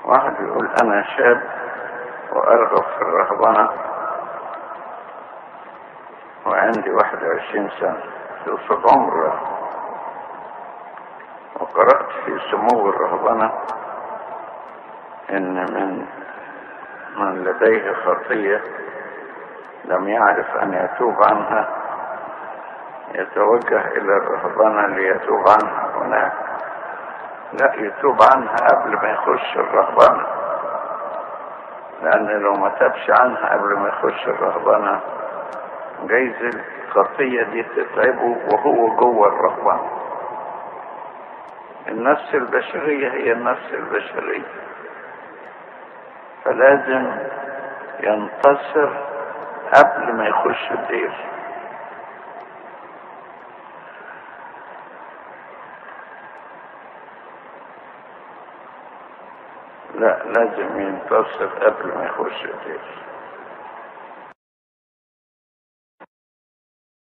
واحد يقول انا شاب وارغب في الرهبنة وعندي واحد وعشرين سنة في وسط عمر وقرأت في سمو الرهبنة ان من من لديه خطية لم يعرف ان يتوب عنها يتوجه الى الرهبنة ليتوب عنها هناك لا يتوب عنها قبل ما يخش الرهبنة لان لو ما تابش عنها قبل ما يخش الرهبنة جايز الخطية دي تتعبه وهو جوه الرهبنة النفس البشرية هي النفس البشرية فلازم ينتصر قبل ما يخش الدير لا لازم ينتصر قبل ما يخش الدير